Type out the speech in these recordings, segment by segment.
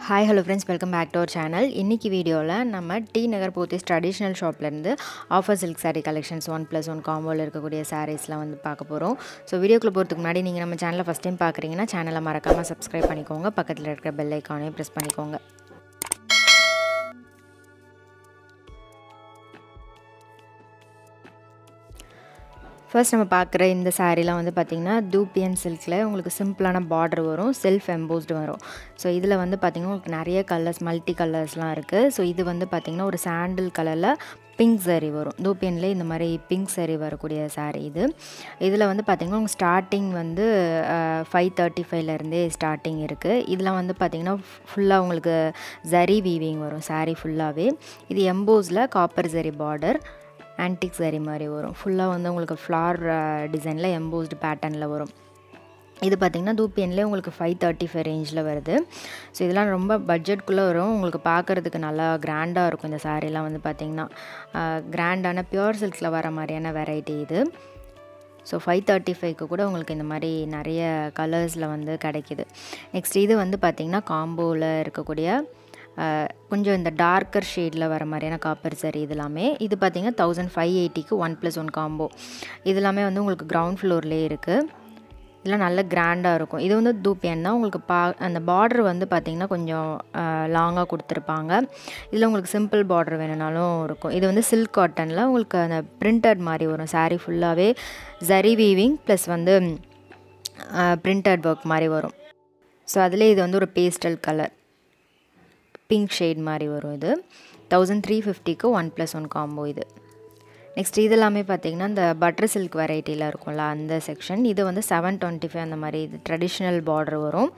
hi hello friends welcome back to our channel இன்றைக்கி வீடியோவில் நம்ம டி நகர் போத்தீஸ் ட்ரெடிஷ்னல் ஷாப்லேருந்து offer silk saree collections one plus one காம்போவில் இருக்கக்கூடிய சாரீஸ்லாம் வந்து பார்க்க போகிறோம் ஸோ வீடியோக்குள்ளே போகிறதுக்கு முன்னாடி நீங்கள் நம்ம சேனலை ஃபஸ்ட் டைம் பார்க்குறீங்கன்னா சேனலை மறக்காமல் சப்ஸ்கிரைப் பண்ணிக்கோங்க பக்கத்தில் இருக்கிற பெல் ஐக்கானையும் ப்ரெஸ் பண்ணிக்கோங்க ஃபர்ஸ்ட் நம்ம பார்க்குற இந்த சாரீலாம் வந்து பார்த்திங்கன்னா தூப்பியன் சில்கில் உங்களுக்கு சிம்பிளான பார்டர் வரும் செல்ஃப் எம்போஸ்டு வரும் ஸோ இதில் வந்து பார்த்திங்கன்னா உங்களுக்கு நிறைய கலர்ஸ் மல்டி கலர்ஸ்லாம் இருக்குது ஸோ இது வந்து பார்த்திங்கன்னா ஒரு சாண்டில் கலரில் பிங்க் saree வரும் தூப்பியன்லேயே இந்த மாதிரி பிங்க் saree வரக்கூடிய saree இது இதில் வந்து பார்த்திங்கன்னா உங்கள் ஸ்டார்டிங் வந்து ஃபைவ் தேர்ட்டி ஃபைவ்லேருந்தே ஸ்டார்டிங் இருக்குது இதில் வந்து பார்த்திங்கன்னா ஃபுல்லாக உங்களுக்கு ஜரி வீவிங் வரும் saree ஃபுல்லாகவே இது எம்போஸில் copper zari border antique saree மாதிரி வரும் ஃபுல்லாக வந்து உங்களுக்கு ஃப்ளார் டிசைனில் எம்போஸ்டு பேட்டர்னில் வரும் இது பார்த்திங்கன்னா தூப்பியன்லேயே உங்களுக்கு ஃபைவ் தேர்ட்டி ஃபைவ் ரேஞ்சில் வருது ஸோ இதெல்லாம் ரொம்ப பட்ஜெட்குள்ளே வரும் உங்களுக்கு பார்க்குறதுக்கு நல்லா கிராண்டாக இருக்கும் இந்த சாரீலாம் வந்து பார்த்திங்கன்னா கிராண்டான பியூர் சில்கில் வர மாதிரியான வெரைட்டி இது ஸோ ஃபைவ் தேர்ட்டி ஃபைவ்க்கு கூட உங்களுக்கு இந்த மாதிரி நிறைய கலர்ஸில் வந்து கிடைக்கிது நெக்ஸ்ட் இது வந்து பார்த்திங்கன்னா காம்போவில் இருக்கக்கூடிய கொஞ்சம் இந்த டார்க்கர் ஷேடில் வர மாதிரியான காப்பர் சரி இது எல்லாமே இது பார்த்திங்கன்னா தௌசண்ட் ஃபைவ் எயிட்டிக்கு ஒன் ப்ளஸ் ஒன் காம்போ இது எல்லாமே வந்து உங்களுக்கு கிரவுண்ட் ஃப்ளோர்லேயே இருக்குது இதெல்லாம் நல்ல கிராண்டாக இருக்கும் இது வந்து தூப்பியன் தான் உங்களுக்கு பா அந்த பார்டர் வந்து பார்த்திங்கன்னா கொஞ்சம் லாங்காக கொடுத்துருப்பாங்க இதில் உங்களுக்கு சிம்பிள் பார்டர் வேணுனாலும் இருக்கும் இது வந்து சில்க் காட்டனில் உங்களுக்கு அந்த பிரிண்டட் மாதிரி வரும் சாரீ ஃபுல்லாகவே ஜரி வீவிங் ப்ளஸ் வந்து பிரிண்டட் ஒர்க் மாதிரி வரும் ஸோ அதிலே இது வந்து ஒரு பேஸ்டல் கலர் பிங்க் ஷேட் மாதிரி வரும் இது தௌசண்ட் த்ரீ ஃபிஃப்டிக்கு ஒன் ப்ளஸ் ஒன் காம்போ இது நெக்ஸ்ட் இது எல்லாமே பார்த்திங்கன்னா இந்த பட்டர் சில்க் வெரைட்டியில் இருக்கும்ல அந்த செக்ஷன் இது வந்து செவன் டுவெண்ட்டி ஃபைவ் அந்த மாதிரி இது ட்ரெடிஷ்னல் பார்டர் வரும்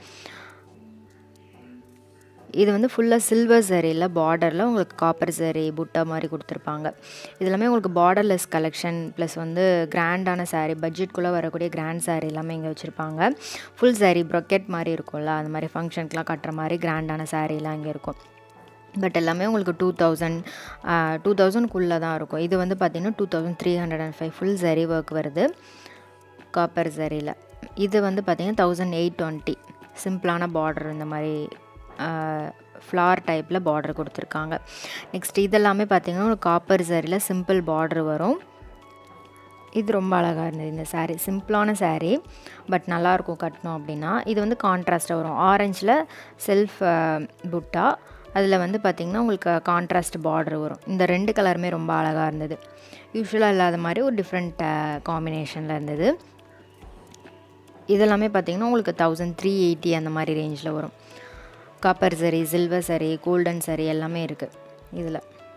இது வந்து ஃபுல்லாக சில்வர் சரியில் பார்டரில் உங்களுக்கு காப்பர் சரி புட்டா மாதிரி கொடுத்துருப்பாங்க இது எல்லாமே உங்களுக்கு பார்டர்லெஸ் கலெக்ஷன் ப்ளஸ் வந்து கிராண்டான சாரீ பட்ஜெட்குள்ளே வரக்கூடிய கிராண்ட் சாரீ எல்லாமே இங்கே வச்சுருப்பாங்க ஃபுல் சாரீ ப்ரொக்கெட் மாதிரி இருக்கும்ல அந்த மாதிரி ஃபங்க்ஷனுக்குலாம் கட்டுற மாதிரி கிராண்டான சாரீலாம் இங்கே இருக்கும் பட் எல்லாமே உங்களுக்கு டூ தௌசண்ட் டூ தௌசண்ட்குள்ளே தான் இருக்கும் இது வந்து பார்த்திங்கன்னா two thousand three hundred and five full zari work வருது காப்பர் ஜரியில் இது வந்து பார்த்திங்கன்னா தௌசண்ட் எயிட் டுவெண்ட்டி சிம்பிளான பார்டர் இந்த மாதிரி ஃப்ளார் டைப்பில் பார்டர் கொடுத்துருக்காங்க நெக்ஸ்ட் இதெல்லாமே பார்த்திங்கன்னா ஒரு காப்பர் சாரியில் சிம்பிள் பார்டர் வரும் இது ரொம்ப அழகாக இருந்தது இந்த சாரீ சிம்பிளான சாரீ பட் நல்லாயிருக்கும் கட்டணும் அப்படின்னா இது வந்து கான்ட்ராஸ்ட்டாக வரும் ஆரஞ்சில் செல்ஃப் புட்டா அதில் வந்து பார்த்திங்கன்னா உங்களுக்கு கான்ட்ராஸ்ட் பார்டர் வரும் இந்த ரெண்டு கலருமே ரொம்ப அழகாக இருந்தது யூஸ்வலாக இல்லாத மாதிரி ஒரு டிஃப்ரெண்ட் காம்பினேஷனில் இருந்தது இதெல்லாமே பார்த்திங்கன்னா உங்களுக்கு தௌசண்ட் த்ரீ எயிட்டி அந்த மாதிரி ரேஞ்சில் வரும் காப்பர் சரி சில்வர் சரி கோல்டன் சரி எல்லாமே இருக்குது இதில்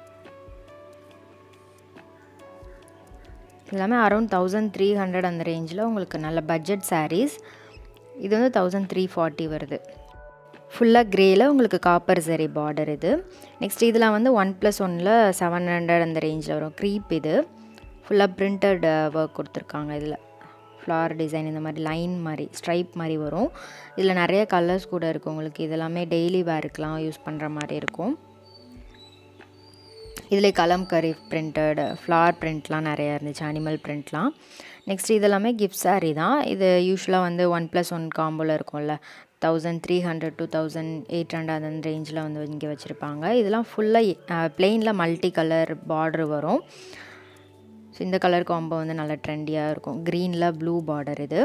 எல்லாமே அரௌண்ட் தௌசண்ட் த்ரீ ஹண்ட்ரட் அந்த ரேஞ்சில் உங்களுக்கு நல்ல பட்ஜெட் சாரீஸ் இது வந்து தௌசண்ட் த்ரீ ஃபார்ட்டி வருது ஃபுல்லாக க்ரேயில் உங்களுக்கு காப்பர் சரி பார்டர் இது நெக்ஸ்ட் இதில் வந்து ஒன் ப்ளஸ் ஒனில் செவன் ஹண்ட்ரட் அந்த ரேஞ்சில் வரும் க்ரீப் இது ஃபுல்லாக பிரிண்டட் ஒர்க் கொடுத்துருக்காங்க இதில் ஃப்ளார் டிசைன் இந்த மாதிரி லைன் மாதிரி ஸ்ட்ரைப் மாதிரி வரும் இதில் நிறைய கலர்ஸ் கூட இருக்கும் உங்களுக்கு இதெல்லாமே டெய்லி வேருக்கெலாம் யூஸ் பண்ணுற மாதிரி இருக்கும் இதில் கலம்கரி பிரிண்டட் ஃப்ளார் பிரிண்ட்லாம் நிறையா இருந்துச்சு அனிமல் பிரிண்ட்லாம் நெக்ஸ்ட் இதெல்லாமே கிஃப்ட் சாரீ தான் இது யூஸ்வலாக வந்து ஒன் ப்ளஸ் ஒன் காம்போவில் இருக்கும்ல thousand three hundred two thousand eight hundred அந்த ரேஞ்சில் வந்து இங்கே வச்சுருப்பாங்க இதெல்லாம் ஃபுல்லாக பிளெயினில் மல்டி கலர் பார்டர் வரும் ஸோ இந்த கலர் காம்போ வந்து நல்லா ட்ரெண்டியாக இருக்கும் க்ரீனில் ப்ளூ பார்டர் இது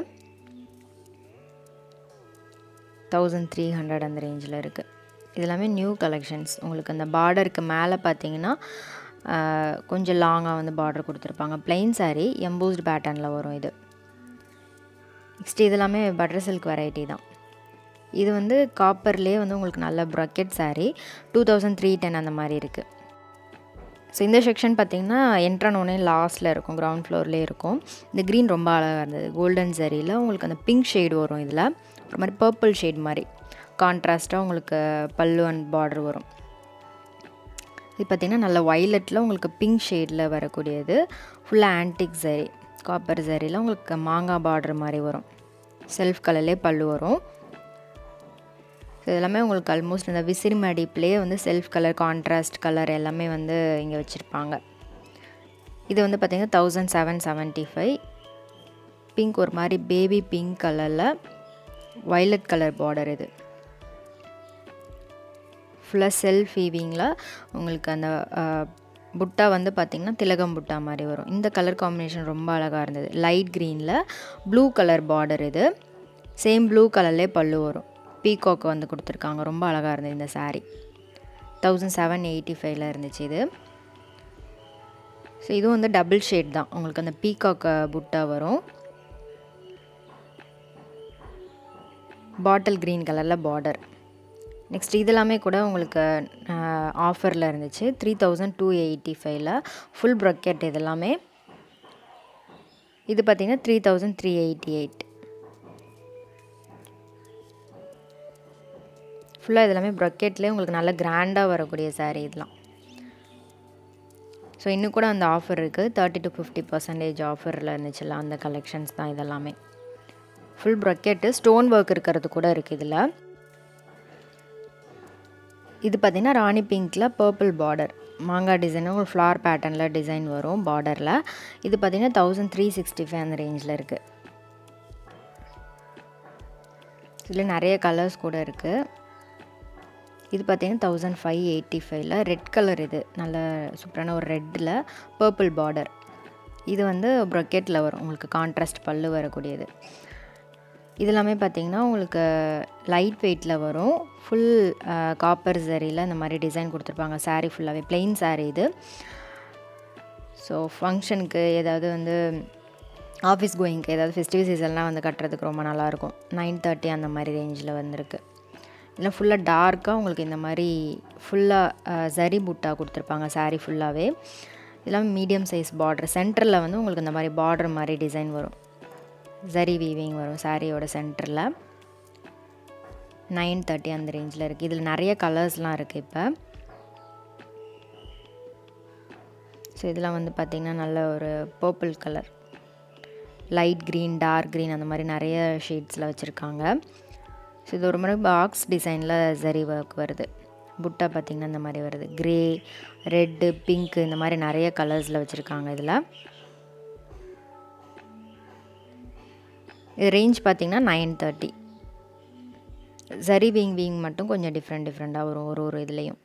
தௌசண்ட் த்ரீ ஹண்ட்ரட் அந்த ரேஞ்சில் இருக்குது இது எல்லாமே நியூ கலெக்ஷன்ஸ் உங்களுக்கு அந்த பார்டருக்கு மேலே பார்த்தீங்கன்னா கொஞ்சம் லாங்காக வந்து பார்டர் கொடுத்துருப்பாங்க பிளெயின் சாரீ எம்போஸ்டு பேட்டர்னில் வரும் இது நெக்ஸ்ட் இது எல்லாமே பட்டர் சில்க் வெரைட்டி தான் இது வந்து காப்பர்லேயே வந்து உங்களுக்கு நல்ல brocade sari two thousand three ten அந்த மாதிரி இருக்குது ஸோ இந்த செக்ஷன் பார்த்திங்கன்னா என்ட்ரானோடனே லாஸ்ட்டில் இருக்கும் கிரவுண்ட் ஃப்ளோர்லேயே இருக்கும் இந்த க்ரீன் ரொம்ப அழகாக இருந்தது கோல்டன் சரியில் உங்களுக்கு அந்த பிங்க் ஷேடு வரும் இதில் ஒரு மாதிரி பர்பிள் ஷேட் மாதிரி கான்ட்ராஸ்ட்டாக உங்களுக்கு பல்லு அண்ட் பார்டர் வரும் இது பார்த்திங்கன்னா நல்ல வைலட்டில் உங்களுக்கு பிங்க் ஷேடில் வரக்கூடியது ஃபுல்லாக ஆன்டிக் சரி காப்பர் சரியில் உங்களுக்கு மாங்காய் பார்டர் மாதிரி வரும் செல்ஃப் கலர்லேயே பல்லு வரும் ஸோ எல்லாமே உங்களுக்கு ஆல்மோஸ்ட் இந்த விசிறி மடிப்புலேயே வந்து செல்ஃப் கலர் கான்ட்ராஸ்ட் கலர் எல்லாமே வந்து இங்கே வச்சுருப்பாங்க இது வந்து பார்த்திங்கன்னா thousand seven seventy five pink ஒரு மாதிரி பேபி பிங்க் கலரில் வைலட் கலர் பார்டர் இது ஃபுல்லாக செல்ஃப் வீவிங்கில் உங்களுக்கு அந்த புட்டா வந்து பார்த்திங்கன்னா திலகம் புட்டா மாதிரி வரும் இந்த கலர் காம்பினேஷன் ரொம்ப அழகாக இருந்தது லைட் க்ரீனில் ப்ளூ கலர் பார்டர் இது சேம் ப்ளூ கலர்லேயே பல்லு வரும் பீகாக் வந்து கொடுத்துருக்காங்க ரொம்ப அழகாக இருந்தது இந்த சாரீ தௌசண்ட் செவன் எயிட்டி ஃபைவ்ல இருந்துச்சு இது ஸோ இதுவும் வந்து டபுள் ஷேட் தான் உங்களுக்கு அந்த பீகாக் புட்டா வரும் பாட்டில் க்ரீன் கலரில் பார்டர் நெக்ஸ்ட் இதெல்லாமே கூட உங்களுக்கு ஆஃபரில் இருந்துச்சு த்ரீ தௌசண்ட் டூ எயிட்டி ஃபைவ்ல ஃபுல் ப்ரொக்கெட் இதெல்லாமே இது பார்த்திங்கன்னா three thousand three eighty eight ஃபுல்லாக இதெல்லாமே ப்ரொக்கெட்லேயே உங்களுக்கு நல்ல கிராண்டாக வரக்கூடிய சாரீ இதெல்லாம் ஸோ இன்னும் கூட அந்த ஆஃபர் இருக்குது தேர்ட்டி டு ஃபிஃப்டி பர்சன்டேஜ் ஆஃபரில் இருந்துச்சுல்ல அந்த கலெக்ஷன்ஸ் தான் இதெல்லாமே ஃபுல் ப்ரொக்கெட்டு ஸ்டோன் ஒர்க் இருக்கிறது கூட இருக்குது இதில் இது பார்த்திங்கன்னா ராணி பிங்க்கில் பர்பிள் பார்டர் மாங்காய் டிசைன் ஒரு ஃப்ளார் பேட்டர்னில் டிசைன் வரும் பார்டரில் இது பார்த்திங்கன்னா தௌசண்ட் த்ரீ சிக்ஸ்டி ஃபைவ் அந்த ரேஞ்சில் இருக்குது இதில் நிறைய கலர்ஸ் கூட இருக்குது இது பார்த்திங்கன்னா தௌசண்ட் ஃபைவ் எயிட்டி ஃபைவ்ல ரெட் கலர் இது நல்ல சூப்பரான ஒரு ரெட்டில் பர்பிள் பார்டர் இது வந்து ப்ரொக்கெட்டில் வரும் உங்களுக்கு கான்ட்ராஸ்ட் பல்லு வரக்கூடியது இதெல்லாமே பார்த்திங்கன்னா உங்களுக்கு லைட் வெயிட்டில் வரும் ஃபுல் காப்பர் சரியில் இந்த மாதிரி டிசைன் கொடுத்துருப்பாங்க சாரீ ஃபுல்லாகவே பிளெயின் சாரீ இது ஸோ ஃபங்க்ஷனுக்கு ஏதாவது வந்து ஆஃபீஸ் கோயிங்க்கு ஏதாவது ஃபெஸ்டிவல் சீசன்லாம் வந்து கட்டுறதுக்கு ரொம்ப நல்லாயிருக்கும் நைன் தேர்ட்டி அந்த மாதிரி ரேஞ்சில் வந்திருக்கு இல்லை ஃபுல்லாக டார்க்காக உங்களுக்கு இந்த மாதிரி ஃபுல்லாக ஜரி புட்டா கொடுத்துருப்பாங்க சாரீ ஃபுல்லாகவே இதெல்லாம் மீடியம் சைஸ் பார்டர் சென்டரில் வந்து உங்களுக்கு இந்த மாதிரி பார்டர் மாதிரி டிசைன் வரும் ஜரி வீவிங் வரும் சாரியோட சென்டரில் நைன் தேர்ட்டி அந்த ரேஞ்சில் இருக்குது இதில் நிறைய கலர்ஸ்லாம் இருக்குது இப்போ ஸோ இதெல்லாம் வந்து பார்த்திங்கன்னா நல்ல ஒரு purple colour light green dark green அந்த மாதிரி நிறைய ஷேட்ஸில் வச்சுருக்காங்க ஸோ இது ஒரு மாதிரி பாக்ஸ் டிசைனில் ஜரி ஒர்க் வருது புட்டா பார்த்திங்கன்னா இந்த மாதிரி வருது க்ரே ரெட்டு பிங்க்கு இந்த மாதிரி நிறைய கலர்ஸில் வச்சுருக்காங்க இதில் இது ரேஞ்ச் பார்த்திங்கன்னா nine thirty zari weaving weaving மட்டும் கொஞ்சம் டிஃப்ரெண்ட் டிஃப்ரெண்ட்டாக வரும் ஒரு ஒரு இதுலேயும்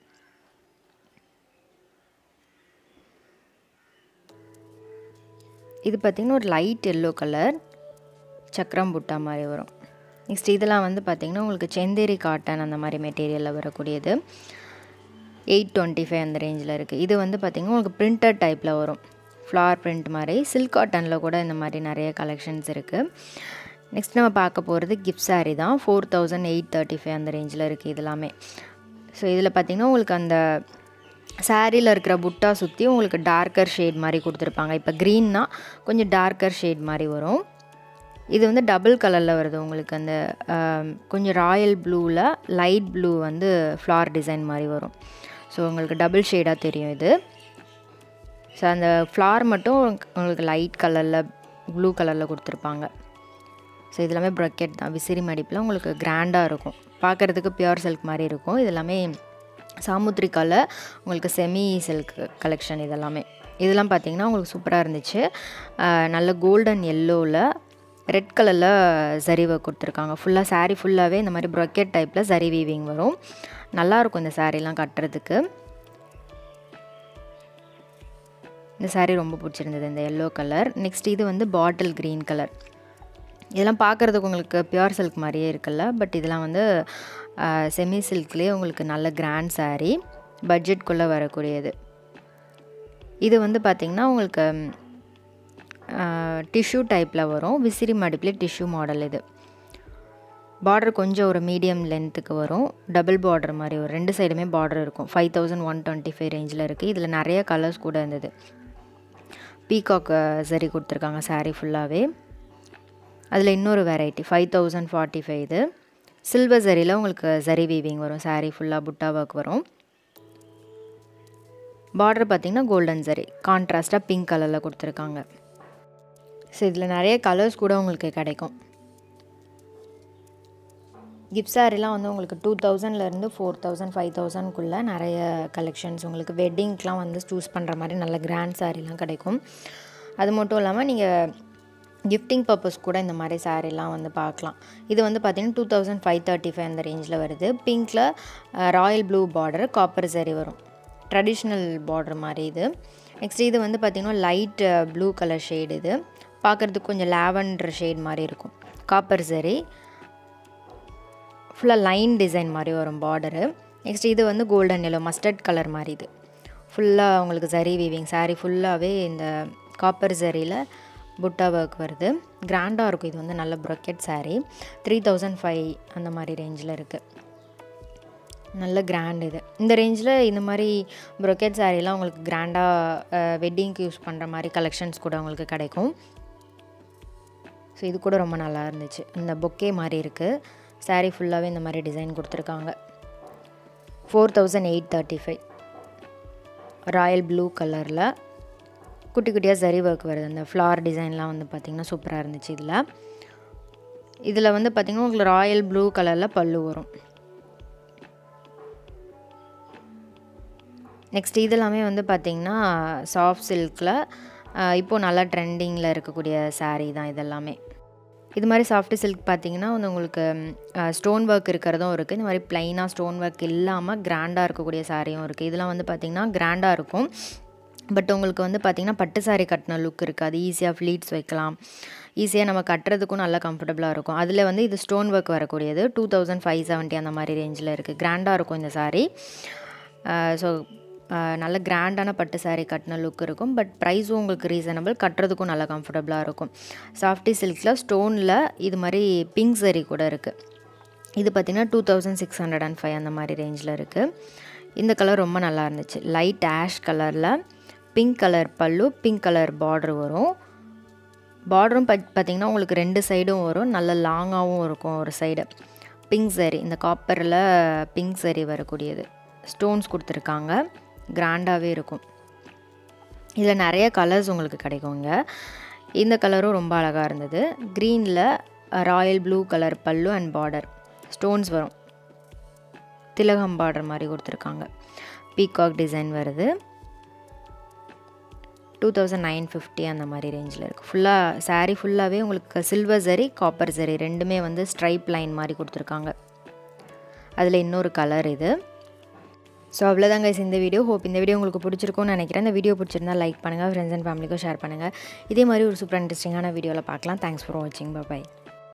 இது பார்த்திங்கன்னா ஒரு லைட் எல்லோ கலர் சக்கரம் புட்டா மாதிரி வரும் நெக்ஸ்ட் இதெல்லாம் வந்து பார்த்திங்கன்னா உங்களுக்கு செந்தேரி காட்டன் அந்த மாதிரி மெட்டீரியலில் வரக்கூடியது எயிட் டுவெண்ட்டி ஃபைவ் அந்த ரேஞ்சில் இருக்குது இது வந்து பார்த்திங்கன்னா உங்களுக்கு பிரிண்டட் டைப்பில் வரும் ஃப்ளார் பிரிண்ட் மாதிரி சில்க் காட்டனில் கூட இந்த மாதிரி நிறைய கலெக்ஷன்ஸ் இருக்குது நெக்ஸ்ட் நம்ம பார்க்க போகிறது கிஃப்ட் சாரீ தான் four thousand eight thirty five அந்த ரேஞ்சில் இருக்குது இது எல்லாமே ஸோ இதில் பார்த்திங்கன்னா உங்களுக்கு அந்த சாரியில் இருக்கிற புட்டா சுற்றி உங்களுக்கு டார்க்கர் ஷேட் மாதிரி கொடுத்துருப்பாங்க இப்போ க்ரீன்னா கொஞ்சம் டார்க்கர் ஷேட் மாதிரி வரும் இது வந்து டபுள் கலரில் வருது உங்களுக்கு அந்த கொஞ்சம் ராயல் ப்ளூவில் லைட் ப்ளூ வந்து ஃப்ளார் டிசைன் மாதிரி வரும் ஸோ உங்களுக்கு டபுள் ஷேடாக தெரியும் இது ஸோ அந்த ஃப்ளார் மட்டும் உங்களுக்கு லைட் கலரில் ப்ளூ கலரில் கொடுத்துருப்பாங்க ஸோ இது எல்லாமே ப்ரொக்கெட் தான் விசிறி மடிப்பில் உங்களுக்கு கிராண்டாக இருக்கும் பார்க்குறதுக்கு பியூர் சில்க் மாதிரி இருக்கும் இது எல்லாமே சாமுத்ரிக்காவில் உங்களுக்கு செமி சில்க் கலெக்ஷன் இதெல்லாமே இதெல்லாம் பார்த்திங்கன்னா உங்களுக்கு சூப்பராக இருந்துச்சு நல்ல கோல்டன் எல்லோவில் ரெட் கலரில் ஜரி ஒர்க் கொடுத்துருக்காங்க ஃபுல்லாக சாரீ ஃபுல்லாகவே இந்த மாதிரி ப்ரொக்கெட் டைப்பில் ஜரி வீவிங் வரும் நல்லாயிருக்கும் இந்த சாரீலாம் கட்டுறதுக்கு இந்த சாரீ ரொம்ப பிடிச்சிருந்தது இந்த எல்லோ கலர் நெக்ஸ்ட் இது வந்து பாட்டில் க்ரீன் கலர் இதெல்லாம் பார்க்குறதுக்கு உங்களுக்கு பியூர் சில்க் மாதிரியே இருக்குல்ல பட் இதெல்லாம் வந்து செமி சில்க்லேயே உங்களுக்கு நல்ல கிராண்ட் சாரீ பட்ஜெட்குள்ளே வரக்கூடியது இது வந்து பார்த்திங்கன்னா உங்களுக்கு டிஷ்யூ டைப்பில் வரும் விசிறி மடிப்பில் டிஷ்யூ மாடல் இது பார்டர் கொஞ்சம் ஒரு மீடியம் லென்த்துக்கு வரும் டபுள் பார்டர் மாதிரி ஒரு ரெண்டு சைடுமே பார்டர் இருக்கும் five thousand one twenty five ரேஞ்சில் இருக்குது இதில் நிறைய கலர்ஸ் கூட இருந்தது பீகாக் சரி கொடுத்துருக்காங்க சாரீ ஃபுல்லாகவே அதில் இன்னொரு variety five thousand forty five இது சில்வர் சரியில் உங்களுக்கு சரி வீவிங் வரும் சாரீ ஃபுல்லாக புட்டா ஒர்க் வரும் பார்டர் பார்த்திங்கன்னா கோல்டன் சரி கான்ட்ராஸ்ட்டாக பிங்க் கலரில் கொடுத்துருக்காங்க ஸோ இதில் நிறைய கலர்ஸ் கூட உங்களுக்கு கிடைக்கும் கிஃப்ட் சாரீலாம் வந்து உங்களுக்கு டூ தௌசண்ட்லேருந்து ஃபோர் தௌசண்ட் ஃபைவ் தௌசண்ட்குள்ளே நிறைய கலெக்ஷன்ஸ் உங்களுக்கு வெட்டிங்க்கெலாம் வந்து சூஸ் பண்ணுற மாதிரி நல்ல கிராண்ட் சாரீலாம் கிடைக்கும் அது மட்டும் இல்லாமல் நீங்கள் கிஃப்டிங் பர்பஸ் கூட இந்த மாதிரி சாரீலாம் வந்து பார்க்கலாம் இது வந்து பார்த்திங்கன்னா two thousand five thirty five அந்த ரேஞ்சில் வருது பிங்க்கில் ராயல் ப்ளூ பார்டர் காப்பர் சரி வரும் ட்ரெடிஷ்னல் பார்டர் மாதிரி இது நெக்ஸ்ட் இது வந்து பார்த்திங்கன்னா லைட் ப்ளூ கலர் ஷேடு இது பார்க்குறதுக்கு கொஞ்சம் லேவண்டர் ஷேட் மாதிரி இருக்கும் காப்பர் சரி ஃபுல்லாக லைன் டிசைன் மாதிரி வரும் பார்டரு நெக்ஸ்ட் இது வந்து கோல்டன் எல்லோ மஸ்டர்ட் கலர் மாதிரி இது ஃபுல்லாக உங்களுக்கு சரி வீவிங் சாரீ ஃபுல்லாகவே இந்த காப்பர் சரியில் புட்டா ஒர்க் வருது கிராண்டாக இருக்கும் இது வந்து நல்ல brocade sari three thousand five அந்த மாதிரி ரேஞ்சில் இருக்குது நல்ல கிராண்ட் இது இந்த ரேஞ்சில் இந்த மாதிரி ப்ரொக்கெட் சாரீலாம் உங்களுக்கு கிராண்டாக வெட்டிங்க்கு யூஸ் பண்ணுற மாதிரி கலெக்ஷன்ஸ் கூட உங்களுக்கு கிடைக்கும் ஸோ இது கூட ரொம்ப நல்லா இருந்துச்சு இந்த பொக்கே மாதிரி இருக்குது சாரீ ஃபுல்லாகவே இந்த மாதிரி டிசைன் கொடுத்துருக்காங்க four thousand eight thirty five royal blue கலரில் குட்டி குட்டியாக சரி ஒர்க் வருது அந்த ஃப்ளார் டிசைன்லாம் வந்து பார்த்திங்கன்னா சூப்பராக இருந்துச்சு இதில் இதில் வந்து பார்த்திங்கன்னா உங்களுக்கு ராயல் ப்ளூ கலரில் பல்லு வரும் நெக்ஸ்ட் இதெல்லாமே வந்து பார்த்திங்கன்னா சாஃப்ட் சில்கில் இப்போது நல்லா ட்ரெண்டிங்கில் இருக்கக்கூடிய சாரீ தான் இதெல்லாமே இது மாதிரி சாஃப்ட் சில்க் பார்த்தீங்கன்னா வந்து உங்களுக்கு ஸ்டோன் ஒர்க் இருக்கிறதும் இருக்குது இந்த மாதிரி ப்ளைனாக ஸ்டோன் ஒர்க் இல்லாமல் கிராண்டாக இருக்கக்கூடிய சாரியும் இருக்குது இதெல்லாம் வந்து பார்த்திங்கன்னா கிராண்டாக இருக்கும் பட் உங்களுக்கு வந்து பார்த்திங்கன்னா பட்டு சாரி கட்டின லுக் இருக்காது ஈஸியாக ஃப்ளீட்ஸ் வைக்கலாம் ஈஸியாக நம்ம கட்டுறதுக்கும் நல்லா கம்ஃபர்டபுளாக இருக்கும் அதில் வந்து இது ஸ்டோன் ஒர்க் வரக்கூடியது டூ தௌசண்ட் ஃபைவ் செவன்ட்டி அந்த மாதிரி ரேஞ்சில் இருக்குது கிராண்டாக இருக்கும் இந்த சாரீ ஸோ நல்ல கிராண்டான பட்டு சாரீ கட்டின லுக் இருக்கும் பட் ப்ரைஸும் உங்களுக்கு ரீசனபிள் கட்டுறதுக்கும் நல்லா கம்ஃபர்டபுளாக இருக்கும் சாஃப்டி சில்கில் ஸ்டோனில் இது மாதிரி பிங்க் சரி கூட இருக்குது இது பார்த்திங்கன்னா two thousand six hundred and five அந்த மாதிரி ரேஞ்சில் இருக்குது இந்த கலர் ரொம்ப நல்லா இருந்துச்சு லைட் ஆஷ் கலரில் pink colour pallu pink colour border வரும் பார்டரும் பத் பார்த்திங்கன்னா உங்களுக்கு ரெண்டு சைடும் வரும் நல்ல லாங்காகவும் இருக்கும் ஒரு சைடு பிங்க் சரி இந்த காப்பரில் பிங்க் சரி வரக்கூடியது ஸ்டோன்ஸ் கொடுத்துருக்காங்க கிராண்டாகவே இருக்கும் இதில் நிறைய கலர்ஸ் உங்களுக்கு கிடைக்குங்க இந்த கலரும் ரொம்ப அழகாக இருந்தது க்ரீனில் ராயல் ப்ளூ கலர் பல்லு அண்ட் பார்டர் ஸ்டோன்ஸ் வரும் திலகம் பார்டர் மாதிரி கொடுத்துருக்காங்க பீகாக் டிசைன் வருது டூ தௌசண்ட் நைன் ஃபிஃப்டி அந்த மாதிரி ரேஞ்சில் இருக்குது ஃபுல்லாக சாரீ ஃபுல்லாகவே உங்களுக்கு சில்வர் சரி காப்பர் சரி ரெண்டுமே வந்து ஸ்ட்ரைப் லைன் மாதிரி கொடுத்துருக்காங்க அதில் இன்னொரு கலர் இது ஸோ அவ்வளோதாங்க இந்த வீடியோ ஹோப் இந்த வீடியோ உங்களுக்கு பிடிச்சிருக்கும்னு நினைக்கிறேன் இந்த வீடியோ பிடிச்சிருந்தா லைக் பண்ணுங்கள் ஃப்ரெண்ட்ஸ் அண்ட் ஃபேமிலிக்கும் ஷேர் பண்ணுங்கள் இதே மாதிரி ஒரு சூப்பர் இன்ட்ரெஸ்டிங்கான வீடியோவில் பார்க்கலாம் தேங்க்ஸ் ஃபார் வாட்சிங் பாய்